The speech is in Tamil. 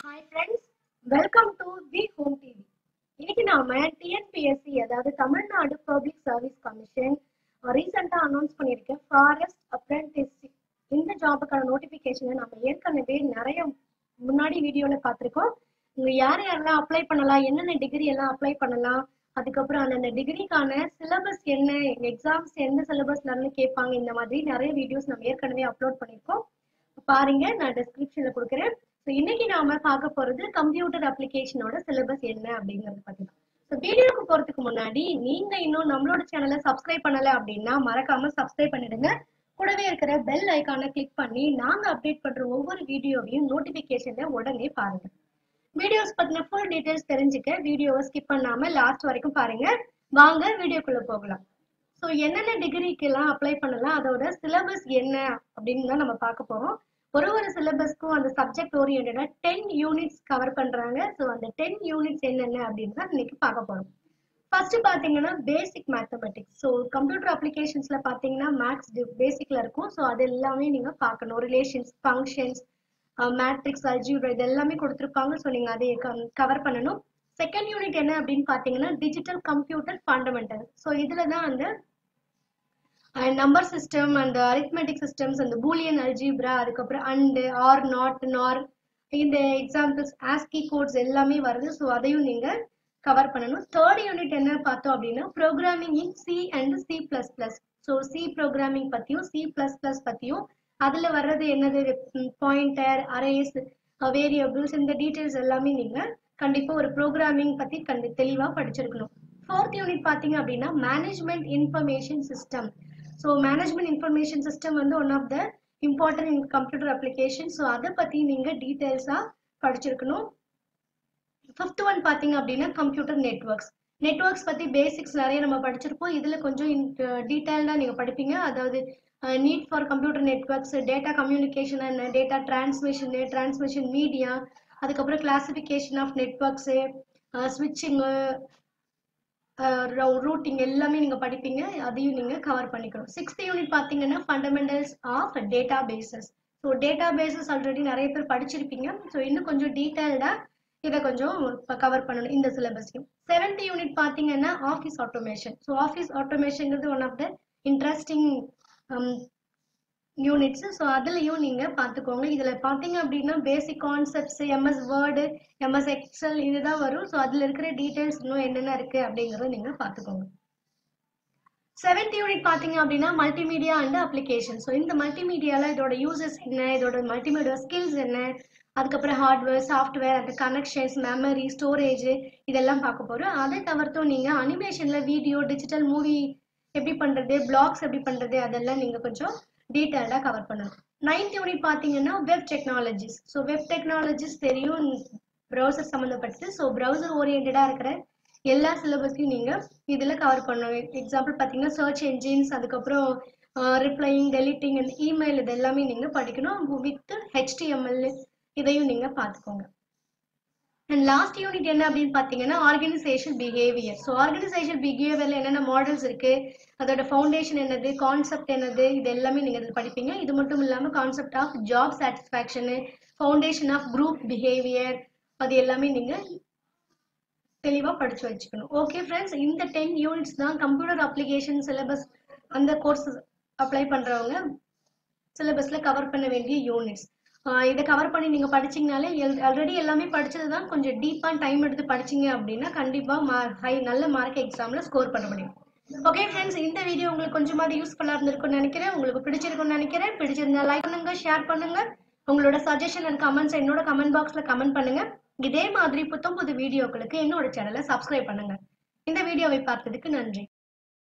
hi friends welcome to V home TV இன்னைக்கு நாம டிஎன்பிஎஸ்சி அதாவது தமிழ்நாடு பப்ளிக் சர்வீஸ் கமிஷன் ரீசெண்டாக அனௌன்ஸ் பண்ணியிருக்க ஃபாரஸ்ட் அப்ரெண்டிஸ்ஷிப் இந்த ஜாபுக்கான நோட்டிஃபிகேஷனை நம்ம ஏற்கனவே நிறைய முன்னாடி வீடியோவில் பார்த்துருக்கோம் இங்க யார் யாரெல்லாம் அப்ளை பண்ணலாம் என்னென்ன டிகிரி எல்லாம் அப்ளை பண்ணலாம் அதுக்கப்புறம் அந்தந்த டிகிரிக்கான சிலபஸ் என்ன எக்ஸாம்ஸ் எந்த சிலபஸ்ல இருந்து கேட்பாங்க இந்த மாதிரி நிறைய வீடியோஸ் நம்ம ஏற்கனவே அப்லோட் பண்ணியிருக்கோம் பாருங்க நான் டிஸ்கிரிப்ஷன்ல கொடுக்குறேன் ஸோ இன்னைக்கு நாம பார்க்க போறது கம்ப்யூட்டர் அப்ளிகேஷனோட சிலபஸ் என்ன அப்படிங்கறது பத்தி தான் ஸோ வீடியோக்கு போறதுக்கு முன்னாடி நீங்க இன்னும் நம்மளோட சேனலை சப்ஸ்கிரைப் பண்ணல அப்படின்னா மறக்காம சப்ஸ்கிரைப் பண்ணிடுங்க கூடவே இருக்கிற பெல் ஐக்கானை கிளிக் பண்ணி நாங்க அப்டேட் பண்ற ஒவ்வொரு வீடியோவையும் நோட்டிபிகேஷன்ல உடனே பாருங்க வீடியோஸ் பத்தின ஃபுல் டீடைல்ஸ் தெரிஞ்சுக்க வீடியோவை ஸ்கிப் பண்ணாம லாஸ்ட் வரைக்கும் பாருங்க வாங்க வீடியோக்குள்ள போகலாம் ஸோ என்னென்ன டிகிரிக்கு எல்லாம் அப்ளை பண்ணலாம் அதோட சிலபஸ் என்ன அப்படின்னு தான் நம்ம பார்க்க போறோம் ஒரு ஒரு சிலபஸ்க்கும் அந்த சப்ஜெக்ட் ஓரியன்டா டென் யூனிட்ஸ் கவர் பண்றாங்க ஸோ அந்த டென் யூனிட்ஸ் என்னென்ன அப்படின்னு தான் இன்னைக்கு பார்க்க போறோம் ஃபர்ஸ்ட் பாத்தீங்கன்னா பேசிக் மேத்தமெட்டிக்ஸ் ஸோ கம்ப்யூட்டர் அப்ளிகேஷன்ஸ்ல பாத்தீங்கன்னா மேக்ஸ் பேசிக்ல இருக்கும் ஸோ அது எல்லாமே நீங்க பார்க்கணும் ரிலேஷன்ஸ் ஃபங்க்ஷன்ஸ் மேட்ரிக்ஸ் அல்ஜிப்ரா இது எல்லாமே கொடுத்துருப்பாங்க ஸோ நீங்க அதை கவர் பண்ணணும் செகண்ட் யூனிட் என்ன அப்படின்னு பாத்தீங்கன்னா டிஜிட்டல் கம்ப்யூட்டர் ஃபண்டமெண்டல் ஸோ இதுல தான் அந்த நம்பர் சிஸ்டம் அந்த அரித்மெட்டிக் சிஸ்டம்ஸ் அந்த பூலியன் அல்ஜிப்ரா அதுக்கப்புறம் அண்டு ஆர் நாட் நார் இந்த எக்ஸாம்பிள்ஸ் ஆஸ்கி கோட்ஸ் எல்லாமே வருது ஸோ அதையும் நீங்க கவர் பண்ணணும் தேர்ட் யூனிட் என்ன பார்த்தோம் அப்படின்னா programming in C and C plus plus so C programming பத்தியும் சி பிளஸ் பிளஸ் பத்தியும் அதுல வர்றது என்னது பாயிண்டர் அரேஸ் வேரியபிள்ஸ் இந்த டீட்டெயில்ஸ் எல்லாமே நீங்க கண்டிப்பா ஒரு ப்ரோக்ராமிங் பத்தி கண்டி தெளிவா படிச்சிருக்கணும் ஃபோர்த் யூனிட் பாத்தீங்க அப்படின்னா management information system so management information system வந்து one of the important in computer application so அதை பத்தி நீங்க டீட்டெயில்ஸா படிச்சிருக்கணும் ஃபிஃப்த் ஒன் பாத்தீங்க அப்படின்னா கம்ப்யூட்டர் நெட்ஒர்க்ஸ் நெட்ஒர்க்ஸ் பத்தி பேசிக்ஸ் நிறைய நம்ம படிச்சிருப்போம் இதுல கொஞ்சம் டீட்டெயில்டா நீங்க படிப்பீங்க அதாவது need for computer networks data communication என்ன டேட்டா டிரான்ஸ்மிஷன் டிரான்ஸ்மிஷன் மீடியா அதுக்கப்புறம் classification of networks switching routing எல்லாமே நீங்க படிப்பீங்க அதையும் நீங்க கவர் பண்ணிக்கணும் சிக்ஸ்த் யூனிட் பாத்தீங்கன்னா fundamentals of data bases so data bases already நிறைய பேர் படிச்சிருப்பீங்க ஸோ இன்னும் கொஞ்சம் டீட்டெயில்டா இதை கொஞ்சம் கவர் பண்ணணும் இந்த சிலபஸ்லையும் செவன்த் யூனிட் பாத்தீங்கன்னா ஆஃபீஸ் ஆட்டோமேஷன் ஸோ ஆஃபீஸ் ஆட்டோமேஷன்ங்கிறது one of the interesting units so அதுலயும் நீங்க பார்த்துக்கோங்க இதுல பாத்தீங்க அப்படின்னா basic concepts MS Word MS Excel இதுதான் வரும் ஸோ அதுல இருக்கிற டீடைல்ஸ் இன்னும் என்னென்ன இருக்கு அப்படிங்கறத நீங்க பார்த்துக்கோங்க செவன்த் யூனிட் பாத்தீங்க அப்படின்னா மல்டிமீடியா அண்ட் அப்ளிகேஷன் ஸோ இந்த மல்டிமீடியால இதோட யூசஸ் என்ன இதோட மல்டிமீடியா ஸ்கில்ஸ் என்ன அதுக்கப்புறம் ஹார்ட்வேர் சாஃப்ட்வேர் அந்த கனெக்ஷன்ஸ் மெமரி ஸ்டோரேஜ் இதெல்லாம் பார்க்க போறோம் அதை தவிர்த்தும் நீங்க அனிமேஷன்ல வீடியோ டிஜிட்டல் மூவி எப்படி பண்றது பிளாக்ஸ் எப்படி பண்றது அதெல்லாம் நீங்க கொஞ்சம் டீட்டெயில்டாக கவர் பண்ணணும் நைன்த் யூனிட் பார்த்தீங்கன்னா web technologies so web technologies தெரியும் ப்ரௌசர் சம்மந்தப்பட்டது ஸோ ப்ரௌசர் ஓரியன்டாக இருக்கிற எல்லா சிலபஸையும் நீங்கள் இதில் கவர் பண்ணணும் எக்ஸாம்பிள் பார்த்தீங்கன்னா சர்ச் என்ஜின்ஸ் அதுக்கப்புறம் ரிப்ளைங் டெலிட்டிங் அண்ட் இமெயில் இது எல்லாமே நீங்கள் படிக்கணும் வித் ஹெச்டிஎம்எல் இதையும் நீங்கள் பார்த்துக்கோங்க அண்ட் லாஸ்ட் யூனிட் என்ன அப்படின்னு பார்த்தீங்கன்னா ஆர்கனைசேஷன் பிஹேவியர் ஸோ ஆர்கனைசேஷன் பிஹேவியர்ல என்னென்ன மாடல்ஸ் இருக்கு அதோட ஃபவுண்டேஷன் என்னது கான்செப்ட் என்னது இது எல்லாமே நீங்க இதில் படிப்பீங்க இது மட்டும் இல்லாமல் concept of job satisfaction foundation of group behaviour அது எல்லாமே நீங்க தெளிவாக படிச்சு வச்சுக்கணும் ஓகே ஃப்ரெண்ட்ஸ் இந்த டென் யூனிட்ஸ் தான் கம்ப்யூட்டர் அப்ளிகேஷன் சிலபஸ் அந்த கோர்ஸ் அப்ளை பண்றவங்க சிலபஸ்ல கவர் பண்ண வேண்டிய யூனிட்ஸ் இதை கவர் பண்ணி நீங்க படிச்சீங்கனாலே ஆல்ரெடி எல்லாமே படிச்சது தான் கொஞ்சம் டீப்பா டைம் எடுத்து படிச்சீங்க அப்படின்னா கண்டிப்பா ஹை நல்ல மார்க் எக்ஸாம்ல ஸ்கோர் பண்ண முடியும் ஓகே ஃப்ரெண்ட்ஸ் இந்த வீடியோ உங்களுக்கு கொஞ்சமாவது யூஸ்ஃபுல்லா இருந்திருக்கும்னு நினைக்கிறேன் உங்களுக்கு பிடிச்சிருக்கும்னு நினைக்கிறேன் பிடிச்சிருந்தா லைக் பண்ணுங்க ஷேர் பண்ணுங்க உங்களோட சஜஷன் அண்ட் கமெண்ட்ஸ் என்னோட கமெண்ட் பாக்ஸ்ல கமெண்ட் பண்ணுங்க இதே மாதிரி புத்தம் புது வீடியோக்களுக்கு என்னோட சேனலை சப்ஸ்கிரைப் பண்ணுங்க இந்த வீடியோவை பார்த்ததுக்கு நன்றி